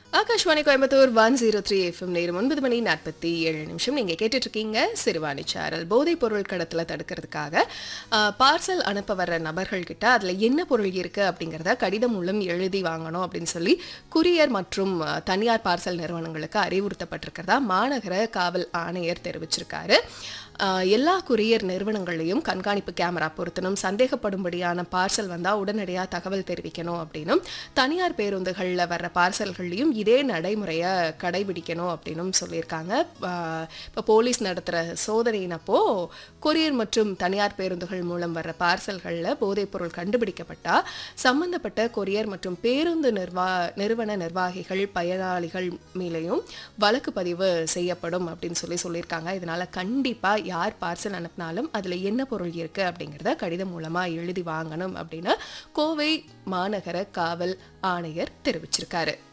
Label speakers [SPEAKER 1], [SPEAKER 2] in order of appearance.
[SPEAKER 1] Akashvani Coimbatore one zero three FM நேரம் ஒன்பது மணி நாற்பத்தி ஏழு நிமிஷம் நீங்க கேட்டுட்டு இருக்கீங்க சிறுவாணி சாரல் போதைப் பொருள் கடத்தல தடுக்கிறதுக்காக பார்சல் அனுப்ப வர்ற நபர்கள் கிட்ட அதுல என்ன பொருள் இருக்கு அப்படிங்கறத கடிதம் மூலம் எழுதி வாங்கணும் அப்படின்னு சொல்லி குரியர் மற்றும் அஹ், தனியார் பார்சல் நிறுவனங்களுக்கு அறிவுறுத்தப்பட்டிருக்கிறதா மாநகர காவல் ஆணையர் தெரிவிச்சிருக்காரு ஆஹ் எல்லா குரியர் நிறுவனங்களையும் கண்காணிப்பு கேமரா பொருத்தணும் சந்தேகப்படும்படியான பார்சல் வந்தால் உடனடியாக தகவல் தெரிவிக்கணும் அப்படின்னும் தனியார் பேருந்துகளில் வர்ற பார்சல்கள்லையும் இதே நடைமுறையை கடைபிடிக்கணும் அப்படின்னும் சொல்லியிருக்காங்க இப்போ போலீஸ் நடத்துகிற சோதனையினப்போ கொரியர் மற்றும் தனியார் பேருந்துகள் மூலம் வர்ற பார்சல்களில் போதைப்பொருள் கண்டுபிடிக்கப்பட்டால் சம்பந்தப்பட்ட கொரியர் மற்றும் பேருந்து நிர்வா நிறுவன நிர்வாகிகள் பயனாளிகள் மேலேயும் வழக்கு பதிவு செய்யப்படும் அப்படின்னு சொல்லி சொல்லியிருக்காங்க இதனால கண்டிப்பா யார் பார்சல் அனுப்பினாலும் அதுல என்ன பொருள் இருக்கு அப்படிங்கிறத கடிதம் மூலமா எழுதி வாங்கணும் அப்படின்னு கோவை மாநகர காவல் ஆணையர் தெரிவிச்சிருக்காரு